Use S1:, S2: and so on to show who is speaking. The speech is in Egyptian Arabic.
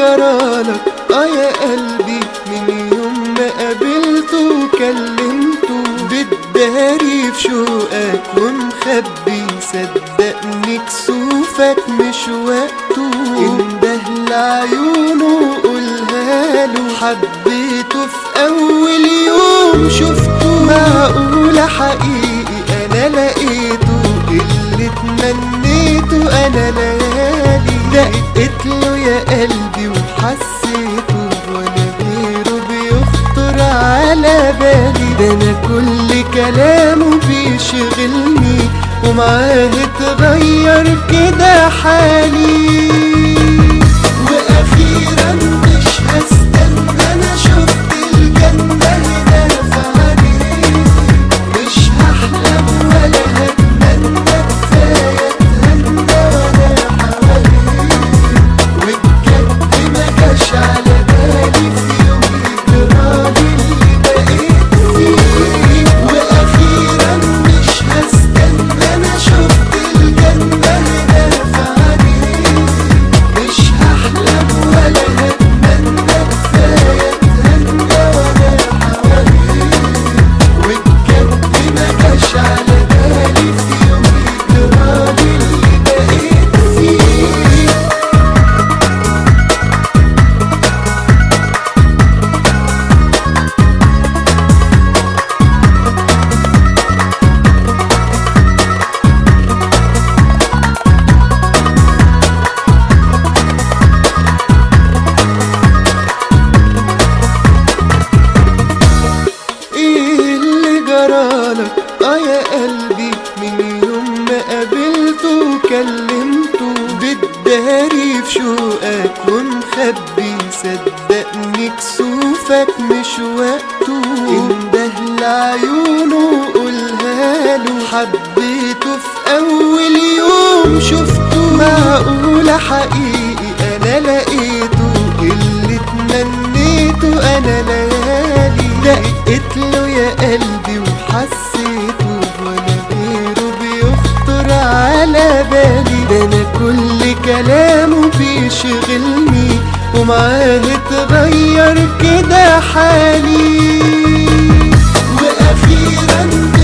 S1: جرالك اه يا قلبي من يوم ما قابلته وكلمته بتداري في شوقك ومخبي صدقني كسوفك مش وقته انده لعيونه قولها له حبيته في اول يوم شفته معقولة حقيقي انا لقيته اللي تمنيته انا ليالي دقت له يا قلبي وحسيته ولا غيره بيخطر على بالي ده انا كل كلامه بيشغلني ومعاه اتغير كده حالي واخيرا مش هستنى انا شفت الجنة هنا في عينيك مش هحلم ولا هتمنى كفاية اتهنى وانا حواليك وبجد ما جاش على بالي في يوم يجرالي اللي بقيت فيه واخيرا مش هستنى انا شفت الجنة هنا في عينيك مش هحلم ولا هتمنى كفاية اتهنى وانا حواليك وبجد ما جاش على بالي في يوم يجرالي اللي بقيت فيه ايه اللي جرالك اه يا قلبي من يوم ما قابلته وكلمته بتداري في شوقك ومخبي صدقني كسوفك مش وقته انده لعيونه قولها له حبيته في اول يوم شفته معقولة حقيقي انا لقيته اللي تمنيته انا ليالي دقت له يا قلبي وحسيته ولا غيره بيخطر على بالي ده انا كل كلامه بيشغلني ومعاه اتغير كده حالي واخيرا